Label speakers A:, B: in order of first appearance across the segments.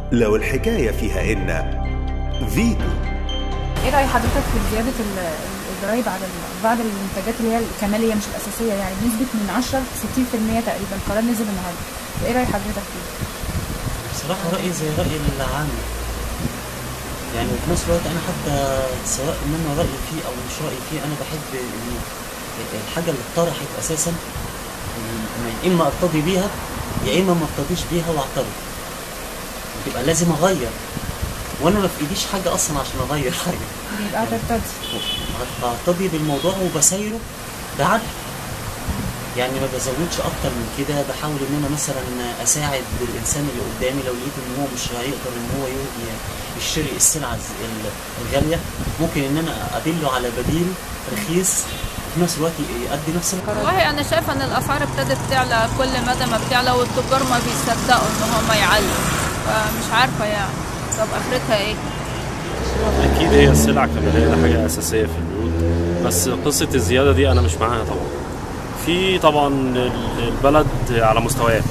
A: لو الحكاية فيها إن فيتو
B: ايه راي حضرتك في زياده ال- الضرايب على ال- بعض المنتجات اللي هي الكماليه مش الاساسيه يعني بنسبه من 10 ل 60% تقريبا القرار نزل النهارده ايه راي حضرتك فيه؟
C: بصراحة رأيي زي رأي العام يعني وفي نفس الوقت أنا حتى سواء إن أنا رأيي فيه أو مش رأيي فيه أنا بحب إن الحاجة اللي اتطرحت أساسا إن يا إما أرتضي بيها يا إما ما أرتضيش بيها وأعترض يبقى لازم أغير وأنا ما في إيديش حاجة أصلا عشان أغير حاجة
B: بيبقى ترتضي
C: برتضي بالموضوع وبسايره بعدل يعني ما بزودش اكتر من كده بحاول ان انا مثلا اساعد الانسان اللي قدامي لو لقيت ان هو مش هيقدر ان هو ي- يشتري السلعه الز- ال- الغاليه ممكن ان انا ادله على بديل رخيص وفي نفس الوقت يؤدي نفس القرار
D: والله انا شايفه ان الاسعار ابتدت تعلى كل مدى ما بتعلى والتجار ما بيصدقوا ان هم يعلوا فمش عارفه يعني طب اخرتها ايه
E: اكيد هي السلع كماليه ده حاجه اساسيه في البيوت بس قصه الزياده دي انا مش معاها طبعا في طبعا ال- البلد على مستويات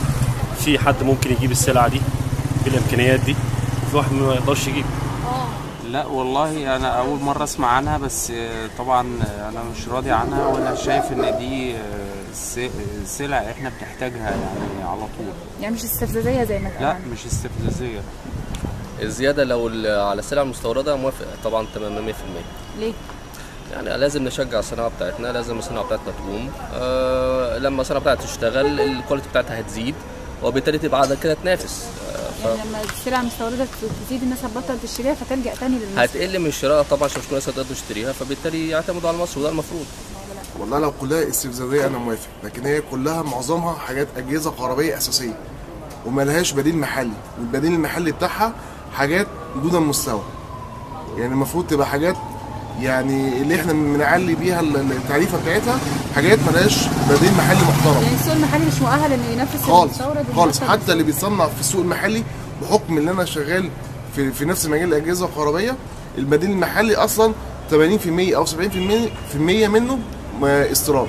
E: في حد ممكن يجيب السلعه دي بالامكانيات دي في واحد ما يقدرش يجيب
F: لا والله انا اول مره اسمع عنها بس آه، طبعا انا مش راضي عنها وانا شايف ان دي آه، س- سلع احنا بنحتاجها يعني على طول
B: يعني مش استفزازيه زي ما
F: لا
B: اتقال
F: مش استفزازيه
G: الزيادة لو ال- على السلع المستوردة موافق طبعا تماما 100%
B: ليه؟
G: يعني لازم نشجع الصناعة بتاعتنا لازم الصناعة بتاعتنا تقوم آه لما الصناعة بتاعتنا تشتغل الكواليتي بتاعتها هتزيد وبالتالي تبقى بعد كده تنافس آه
B: يعني لما السلع المستورده تزيد الناس هتبطل تشتريها فتلجا تاني للمصري
G: هتقل من الشراء طبعا عشان مش كل الناس هتقدر تشتريها فبالتالي يعتمدوا على مصر وده المفروض
H: والله لو كلها استفزازيه انا موافق لكن هي كلها معظمها حاجات اجهزه كهربائيه اساسيه وما لهاش بديل محلي والبديل المحلي بتاعها حاجات دون المستوى يعني المفروض تبقى حاجات يعني اللي احنا بنعلي بيها التعريفه بتاعتها حاجات ملهاش بديل محلي محترم
B: يعني السوق المحلي مش مؤهل انه ينافس
H: خالص
B: المستورد
H: خالص
B: والمستورد.
H: حتى اللي بيتصنع في السوق المحلي بحكم ان انا شغال في, في نفس مجال الاجهزه الكهربائيه البديل المحلي اصلا 80% او 70% في المية منه ما استيراد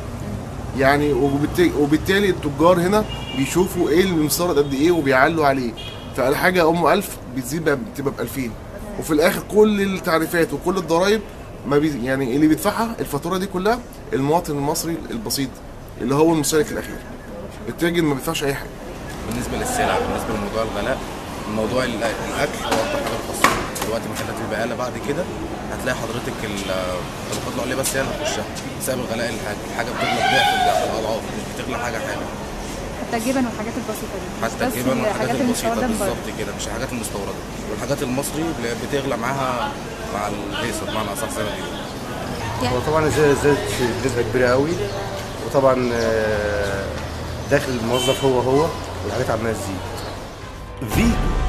H: يعني وبالتالي, وبالتالي التجار هنا بيشوفوا ايه اللي مستورد قد ايه وبيعلوا عليه فالحاجه ام 1000 بتزيد بقى بتبقى ب 2000 وفي الاخر كل التعريفات وكل الضرايب ما بي يعني اللي بيدفعها الفاتوره دي كلها المواطن المصري البسيط اللي هو المستهلك الاخير التاجر ما بيدفعش اي حاجه
I: بالنسبه للسلع بالنسبه لموضوع الغلاء موضوع ال- الاكل هو اكتر حاجه بتخصص دلوقتي محلات بيبقى اقل بعد كده هتلاقي حضرتك الطبقات العليا بس هي اللي هتخشها بسبب الغلاء الحاجه الحاجه بتغلى ضعف الضعف الاضعاف مش بتغلى حاجه حاجه
B: حتى الجبن والحاجات البسيطه دي مش
I: حتى
B: بس
I: الجبن والحاجات البسيطه
B: المستورده من بره.
I: بالظبط كده مش الحاجات المستورده والحاجات المصري اللي بتغلى معاها مع الهيصه بمعنى اصح زي ما بيقولوا
J: هو طبعا الزيادة زادت بنسبة كبيرة قوي وطبعا آه، داخل الموظف هو هو والحاجات عمالة تزيد
A: فيتو